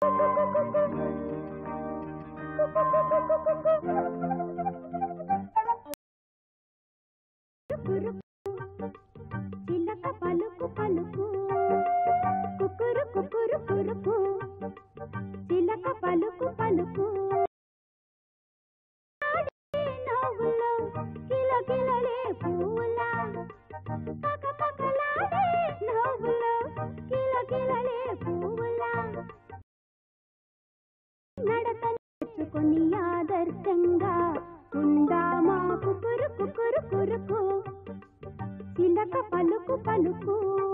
చిలక పలుకు పలుకు కుకురు కుకురు కురుకు చిలక పలుకు పలుకు ఆడే నవ్వులో కిలకిలలే పూలా పక పకలాడే నవ్వులో కిలకిలలే పూలా నడత నేర్చుకొని ఆదర్శంగా ఉందామా కుకురు కుకురు కురుకు చిలక పలుకు పలుకు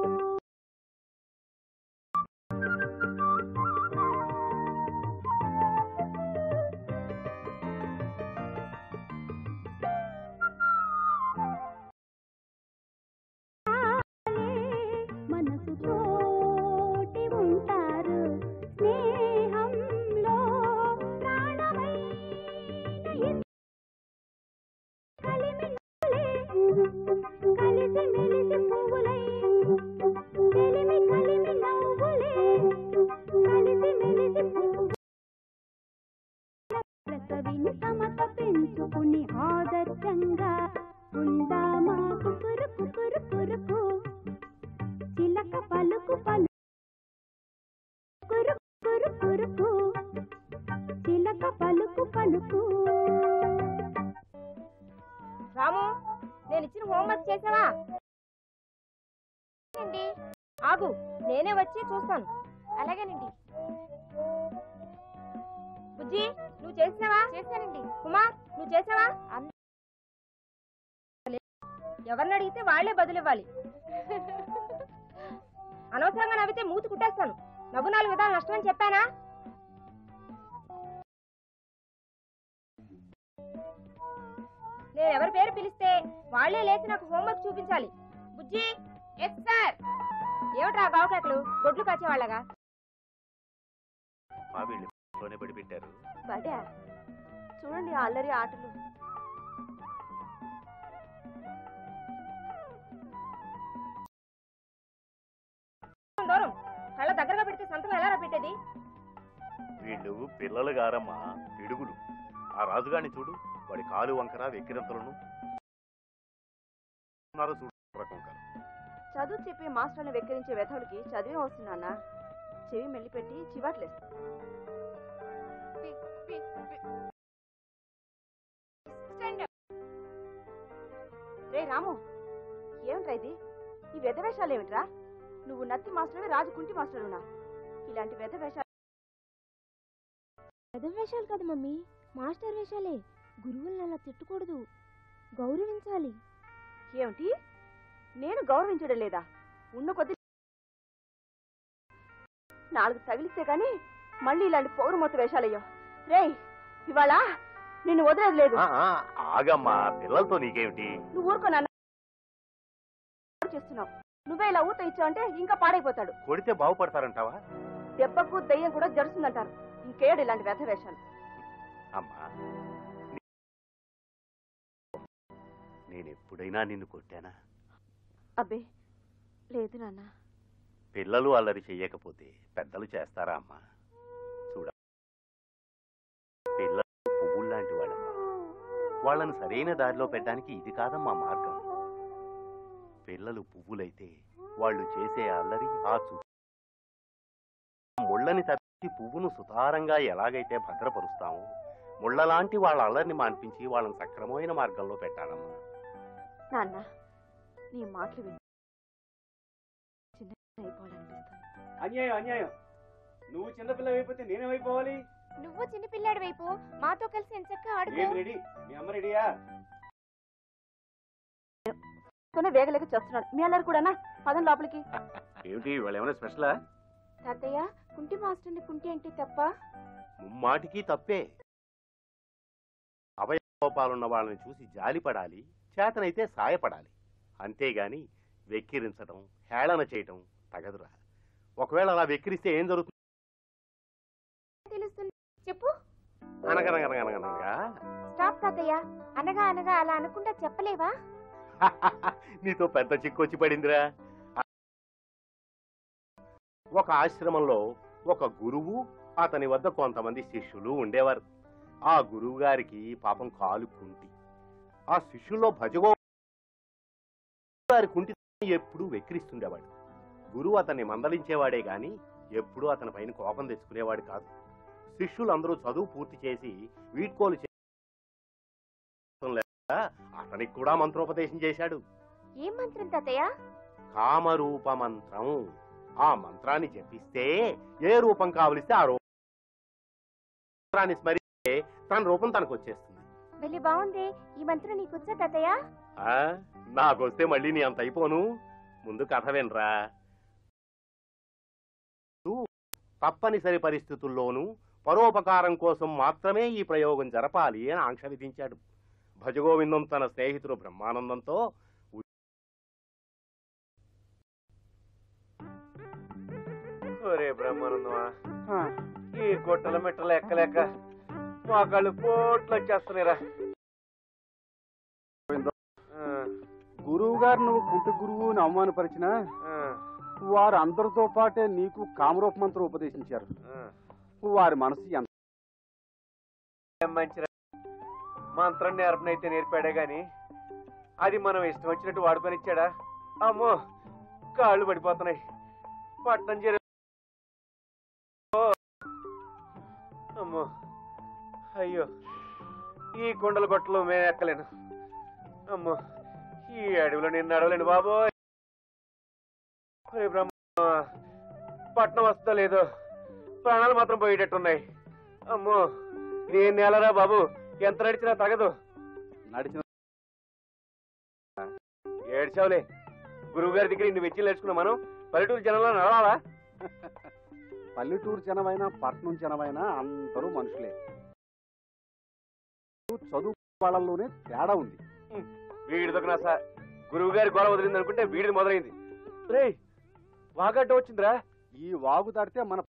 మనసు తోటి ఉంటారు స్నేహంలో ప్రాణమైన ఇద్దరు కలిమినలే కలిసి మెలిసి పువ్వులై చెలిమి కలిమి నవ్వులే కలిసి మెలిసి పువ్వు ప్రసవిని సమత పెంచుకుని ఆదర్శంగా ఉందామా కుకురు కుకురు కురుకు చిలక పలుకు పలు కురు కురు కురుకు చిలక పలుకు పలుకు రాము నేను ఇచ్చిన హోంవర్క్ చేసావా అండి ఆగు నేనే వచ్చి చూస్తాను అలాగేనండి బుజ్జి నువ్వు చేసినావా చేశానండి కుమార్ నువ్వు చేసావా ఎవరిని అడిగితే వాళ్లే బదులివ్వాలి అనవసరంగా నవ్వితే మూతి కుట్టేస్తాను నవ్వు నాలుగు విధాలు నష్టం అని చెప్పానా నేను ఎవరి పేరు పిలిస్తే వాళ్లే లేచి నాకు హోంవర్క్ చూపించాలి బుజ్జి ఎస్ సార్ ఏమిట్రా బావకాకులు గొడ్లు కాచేవాళ్ళగా మా వీళ్ళు లోనే పడి పెట్టారు బడా చూడండి ఆ అల్లరి ఆటలు దూరం కళ్ళ దగ్గరగా పెడితే సంతకం ఎలా పెట్టేది వీళ్ళు పిల్లలు గారమ్మా పిడుగులు ఆ రాజుగాని చూడు వాడి కాలు వంకర వెక్కిరంతలను ఉన్నారో చూడు రకం కాదు. చదువు చెప్పి మాస్టర్ని వెక్కిరించే వెధవులకి చదివే వస్తున్నా చెవి మెల్లిపెట్టి చివాట్లేస్తా రే రాము ఏమిట్రా ఇది ఈ వెధవేషాలు ఏమిట్రా నువ్వు నత్తి మాస్టర్వి రాజు కుంటి మాస్టరునా ఇలాంటి వెధవేషాలు వేషాలు కదా మమ్మీ మాస్టర్ వేషాలే గురువులను అలా తిట్టకూడదు గౌరవించాలి ఏమిటి నేను గౌరవించడం లేదా ఉన్న కొద్ది నాలుగు తగిలిస్తే గాని మళ్ళీ ఇలాంటి పౌరమొత్త వేషాలయ్యో రేయ్ ఇవాళ నిన్ను వదిలేదు లేదు ఆ, ఆ, ఆగమ్మా పిల్లలతో నీకేమిటి నువ్వు ఊరుకో నాన్న చేస్తున్నావు నువ్వే ఇలా ఊత ఇచ్చావంటే ఇంకా పాడైపోతాడు కొడితే బాగుపడతారంటావా దెబ్బకు దయ్యం కూడా జరుస్తుందంటారు ఇంకేడు ఇలాంటి వ్యర్థ వేషాలు అమ్మా నీ- నేను ఎప్పుడైనా నిన్ను కొట్టానా అబ్బే లేదు నాన్న పిల్లలు అల్లరి చెయ్యకపోతే పెద్దలు చేస్తారా అమ్మా చూడ పిల్లలు పువ్వుల్లాంటి వాళ్ళమ్మా వాళ్ళను సరైన దారిలో పెట్టడానికి ఇది కాదమ్మా మార్గం పిల్లలు పువ్వులైతే వాళ్ళు చేసే అల్లరి ఆ చూ ముళ్ళని తప్పి పువ్వును సుతారంగా ఎలాగైతే భద్రపరుస్తామో ముళ్ళలాంటి వాళ్ళ అల్లరిని మాన్పించి వాళ్ళని సక్రమమైన మార్గంలో పెట్టాలమ్మా నాన్న నీ మాటలు విని చిన్న అయిపోవాలనిపిస్తుంది అన్యాయం అన్యాయం నువ్వు చిన్నపిల్ల అయిపోతే నేనేమైపోవాలి నువ్వు చిన్నపిల్లాడి వైపు మాతో కలిసి ఎంచక్క నేను రెడీ మీ అమ్మ రెడీయా తోనే వేగలేక చేస్తున్నాడు మీ అల్లరి కూడానా పదం లోపలికి ఏమిటి వాళ్ళు ఏమైనా స్పెషలా తాతయ్య కుంటి మాస్టర్ని కుంటి అంటే తప్ప ముమ్మాటికి తప్పే అవయవోపాలున్న వాళ్ళని చూసి జాలిపడాలి చేతనైతే సాయపడాలి అంతేగాని వెక్కిరించడం హేళన చేయటం తగదురా ఒకవేళ అలా వెక్కిరిస్తే ఏం జరుగుతుంది తెలుస్తుంది చెప్పు అనగనగనగనగనగా స్టాప్ తాతయ్య అనగా అనగా అలా అనుకుంటా చెప్పలేవా నీతో పెద్ద చిక్కొచ్చి పడిందిరా ఒక ఆశ్రమంలో ఒక గురువు అతని వద్ద కొంతమంది శిష్యులు ఉండేవారు ఆ గురువు గారికి పాపం కాలు కుంటి ఆ శిష్యుల్లో భజగో గారి కుంటి ఎప్పుడూ వెక్కిరిస్తుండేవాడు గురువు అతన్ని మందలించేవాడే గాని ఎప్పుడూ అతని పైన కోపం తెచ్చుకునేవాడు కాదు శిష్యులందరూ చదువు పూర్తి చేసి వీడ్కోలు చే- లేక అతనికి కూడా మంత్రోపదేశం చేశాడు ఏం మంత్రం తాతయ్య కామరూప మంత్రం ఆ మంత్రాన్ని జపిస్తే ఏ రూపం కావలిస్తే ఆ రూపం మంత్రాన్ని స్మరిస్తే తన రూపం తనకు వచ్చేస్తుంది వెళ్ళి బాగుంది ఈ మంత్రం నీకొచ్చా తాతయ్య ఆ నాకొస్తే మళ్ళీ నీ అంత అయిపోను ముందు కథ వినరా నువ్వు తప్పనిసరి పరిస్థితుల్లోనూ పరోపకారం కోసం మాత్రమే ఈ ప్రయోగం జరపాలి అని ఆంక్ష విధించాడు భజగోవిందం తన స్నేహితుడు బ్రహ్మానందంతో ఒరే బ్రహ్మానందమా ఈ గొట్టల మెట్టలు ఎక్కలేక మా కళ్ళు పోట్లు వచ్చేస్తున్నాయిరా ఆ, గురువు గారు నువ్వు కుంటి గురువుని అవమానపరిచినా ఆ, వారు అందరితో పాటే నీకు కామరూప మంత్రం ఉపదేశించారు ఆ. వారి మనసు ఎంత ఏం మంచిరా మంత్రం నేర్పనైతే నేర్పాడే గాని అది మనం ఇష్టం వచ్చినట్టు వాడుకొనిచ్చాడా అమ్మో కాళ్ళు పడిపోతున్నాయి పట్టణం చేరే ఓ, అమ్మో అయ్యో ఈ కొండల గొట్టలు మేము ఎక్కలేను అమ్మో ఈ అడవిలో నేను నడవలేను బాబోయ్ ఒరే బ్రహ్మ పట్నం వస్తా లేదో ప్రాణాలు మాత్రం పోయేటట్టున్నాయి అమ్మో నేను నేలరా బాబు ఎంత నడిచినా తగదు నడిచిన ఏడ్చావులే గురువు గారి దగ్గర ఇన్ని వెచ్చి నేర్చుకున్నా మనం పల్లెటూరు జనంలో నడవాలా పల్లెటూరు జనమైనా పట్నం జనమైనా అందరూ మనుషులే చదువు వాళ్ళలోనే తేడా ఉంది వీడిదొక నా సార్ గురువు గారి గొడవ వదిలింది అనుకుంటే వీడిది మొదలైంది రే వాగడ్డ వచ్చిందిరా ఈ వాగు దాటితే మన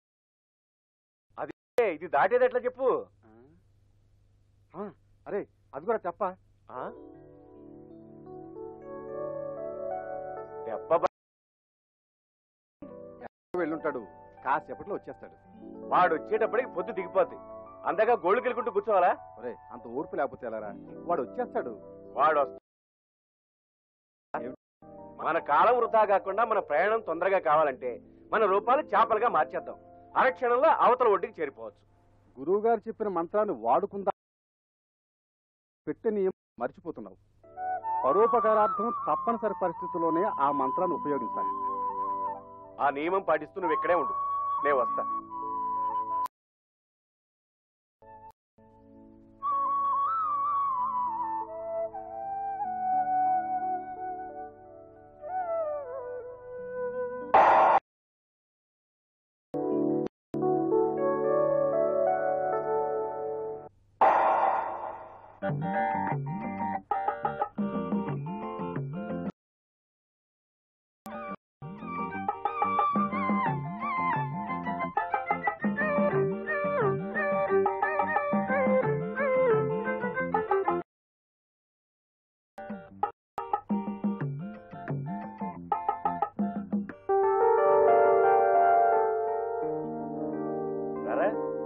ఏ, ఇది దాటేది ఎట్లా చెప్పు ఆ, అరే అది కూడా చెప్ప ఆ? దెబ్బ బ- వెళ్ళుంటాడు కాసేపట్లో వచ్చేస్తాడు వాడు వచ్చేటప్పటికి పొద్దు దిగిపోద్ది అందాక గోళ్ళు కెలుకుంటూ కూర్చోవాలా ఒరే అంత ఓర్పు లేకపోతే ఎలారా వాడు వచ్చేస్తాడు వాడు వస్తా- మన కాలం వృధా కాకుండా మన ప్రయాణం తొందరగా కావాలంటే మన రూపాలు చేపలుగా మార్చేద్దాం అరక్షణంలో అవతల ఒడ్డుకి చేరిపోవచ్చు గురువు గారు చెప్పిన మంత్రాన్ని వాడుకుందా పెట్టే నియమం మర్చిపోతున్నావు పరోపకారార్థం తప్పనిసరి పరిస్థితుల్లోనే ఆ మంత్రాన్ని ఉపయోగించాలి ఆ నియమం పాటిస్తూ నువ్వు ఇక్కడే ఉండు నేను వస్తా రారా?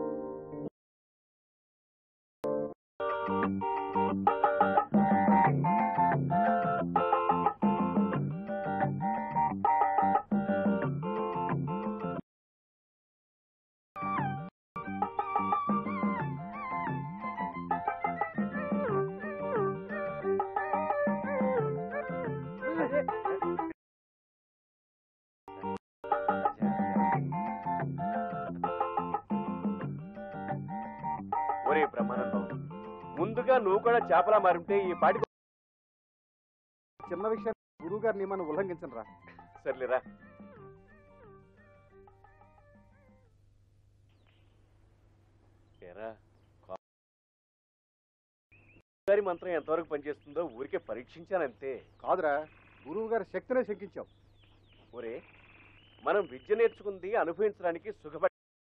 ఒరే బ్రహ్మానందం ముందుగా నువ్వు కూడా చేపలా మారుంటే ఈ పాటి చిన్న విషయం గురువు గారి నియమాన్ని ఉల్లంఘించను రా సర్లేరా ఏరా, కా- గారి మంత్రం ఎంతవరకు పనిచేస్తుందో ఊరికే పరీక్షించానంతే కాదురా గురువు గారి శక్తినే శంకించావు ఒరే మనం విద్య నేర్చుకుంది అనుభవించడానికి సుఖపడి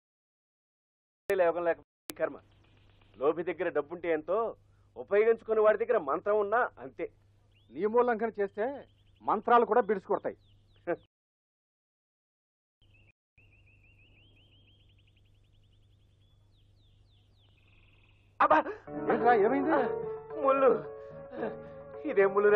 లేవడం లేక కర్మ లోపి దగ్గర డబ్బుంటే ఎంతో ఉపయోగించుకునే వాడి దగ్గర మంత్రం ఉన్నా అంతే నియమోల్లంఘన చేస్తే మంత్రాలు కూడా బిడుచుకొడతాయి అబ్బా! ఏంట్రా ఏమైంది ముళ్ళు ఇదే ముళ్ళు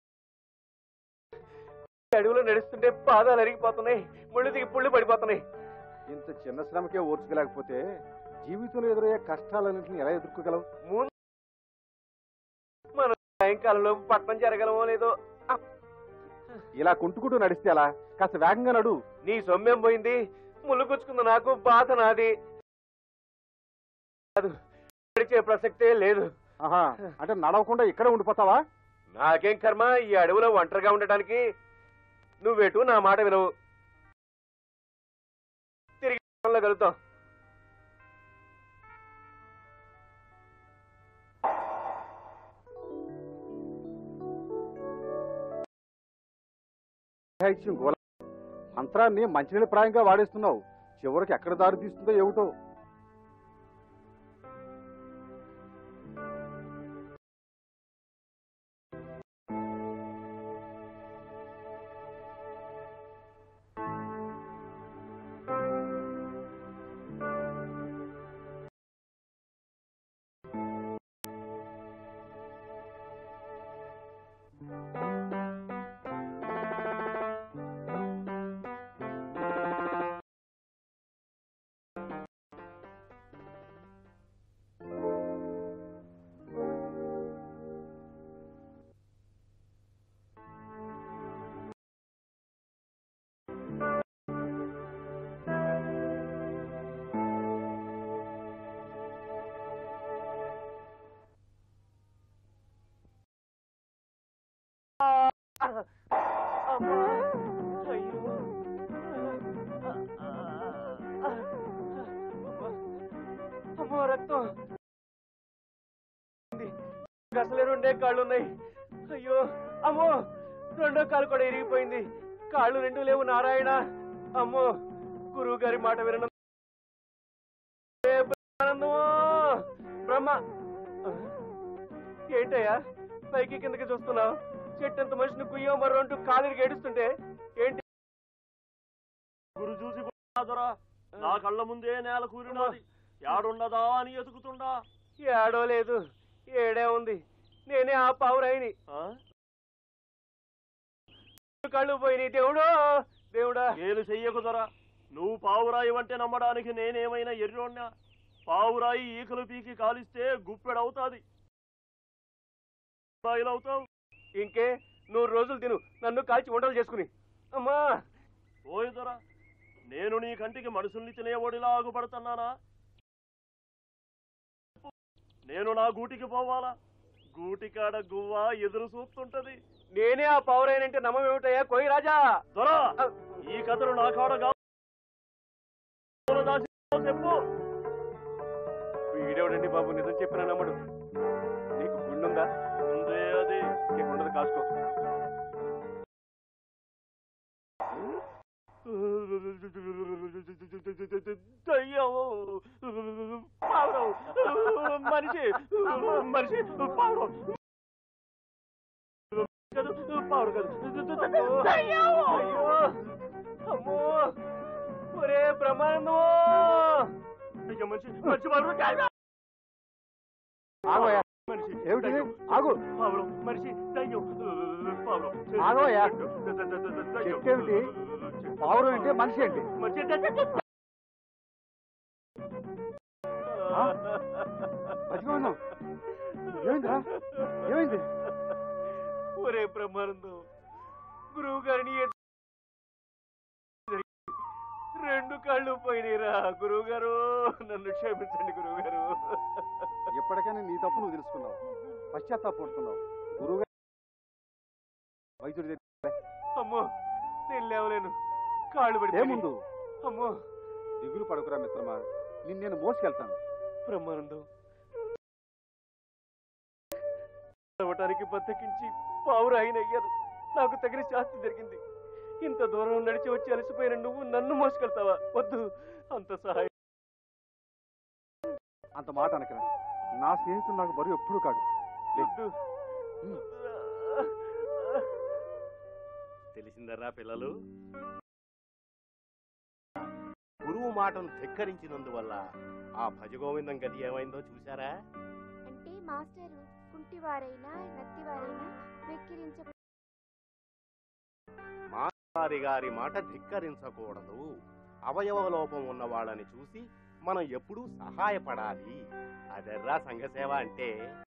అడవిలో నడుస్తుంటే పాదాలు అరిగిపోతున్నాయి ముళ్ళు దిగి పుళ్ళు పడిపోతున్నాయి ఇంత చిన్న శ్రమకే ఓర్చుకోలేకపోతే జీవితంలో ఎదురయ్యే కష్టాలన్నింటినీ ఎలా ఎదుర్కోగలవు ముందు మనం సాయంకాలంలో పట్నం జరగలమో లేదో ఇలా కుంటుకుంటూ నడిస్తే అలా కాస్త వేగంగా నడు నీ సొమ్మేం పోయింది ముళ్ళు గుచ్చుకుంది నాకు బాధ నాది కాదు, నడిచే ప్రసక్తే లేదు ఆహా అంటే నడవకుండా ఇక్కడే ఉండిపోతావా నాకేం కర్మ ఈ అడవిలో ఒంటరిగా ఉండటానికి నువ్వెటు నా మాట వినవు తిరిగి పొలంలో కలుద్దాం సాహిత్యం గోల మంత్రాన్ని మంచినీళ్ళ ప్రాయంగా వాడేస్తున్నావు చివరికి ఎక్కడ దారి తీస్తుందో ఏమిటో అమ్మా అయ్యో అమ్మో రక్తం అసలే రెండే కాళ్ళు ఉన్నాయి అయ్యో అమ్మో రెండో కాలు కూడా ఇరిగిపోయింది కాళ్ళు రెండు లేవు నారాయణ అమ్మో గురువు గారి మాట వినడం ఏ బ్రహ్మానందమో! బ్రహ్మ ఏంటయ్యా పైకి కిందకి చూస్తున్నావు చెట్టంత మనిషిని కుయ్యో మరో అంటూ కాలిరికి ఏడుస్తుంటే ఏంటి గురు చూసి దొరా నా కళ్ళ ముందే నేల కూరినది యాడున్నదా అని ఎతుకుతుండా ఏడో లేదు ఏడే ఉంది నేనే ఆ పావురాయిని ఆ? కళ్ళు పోయినాయి దేవుడు దేవుడా ఏలు చెయ్యకు దొరా నువ్వు పావురాయి అంటే నమ్మడానికి నేనేమైనా ఎర్రోణ్ణా పావురాయి ఈకలు పీకి కాలిస్తే గుప్పెడవుతాది అవుతావు ఇంకే నూరు రోజులు తిను నన్ను కాల్చి వంటలు చేసుకుని అమ్మా ఓయ్ దొరా నేను నీ కంటికి మనుషుల్ని తినేవాడిలా ఆగుపడుతున్నానా నేను నా గూటికి పోవాలా గూటికాడ గువ్వ ఎదురు చూస్తుంటది నేనే ఆ పావురాయినంటే నమ్మేమిటయ్యా కోయి రాజా దొరా ఈ కథలు నా కాడ కాదు చెప్పు వీడేవడండి బాబు నిజం చెప్పిన నమ్మడు నీకు గుండుందా ఉందే అది ఉండదు కాసుకో దయ్యం పావురం మనిషి మనిషి పావురం కాదు పావురం కాదు దయ్యం అయ్యో అమ్మో ఒరే బ్రహ్మానందమో అయ్యో మనిషి మనిషి పావురం కాదు. ఆగోయా మనిషి ఏమిటిది? దయ్యం. ఆగు. పావురం మనిషి దయ్యం పావురం ఆగోయా. దయ్యం. చెట్టేమిటి? పావురం ఏంటి మనిషి ఏంటి మనిషి దయ్యం. ఆ? బతికి ఉన్నావు ఏమైందిరా ఏమైంది ఒరే బ్రహ్మానందం గురువు గారిని ఎత్తు- రెండు కళ్ళు పోయినరా గురువు గారు నన్ను క్షమించండి గురువు గారు ఎప్పటికైనా నీ తప్పు నువ్వు తెలుసుకున్నావు పశ్చాత్తాపడుతున్నావు గురువు వైద్యుడి దగ్గర అమ్మో నేను లేవలేను కాళ్ళు పడి ఏముందు అమ్మో దిగులు పడుకురా మిత్రమా నిన్ను నేను మోసుకెళ్తాను బ్రహ్మానందం చదవటానికి బద్దకించి పావురాయిన అయ్యారు నాకు తగిన శాస్తి జరిగింది ఇంత దూరం నడిచి వచ్చి అలసిపోయిన నువ్వు నన్ను మోసుకెళ్తావా వద్దు అంత సహాయం అంత మాట అనకరా నా స్నేహితుడు నాకు బరువు ఎప్పుడు కాదు వద్దు తెలిసిందర్రా పిల్లలు గురువు గురువు మాటను ధిక్కరించినందువల్ల ఆ భజగోవిందం గది ఏమైందో చూసారా అంటే మాస్టరు కుంటివారైనా నత్తివారైనా వెక్కిరించ వారి గారి మాట ధిక్కరించకూడదు అవయవ లోపం ఉన్న వాళ్ళని చూసి మనం ఎప్పుడూ సహాయపడాలి అదెర్రా సంఘసేవ అంటే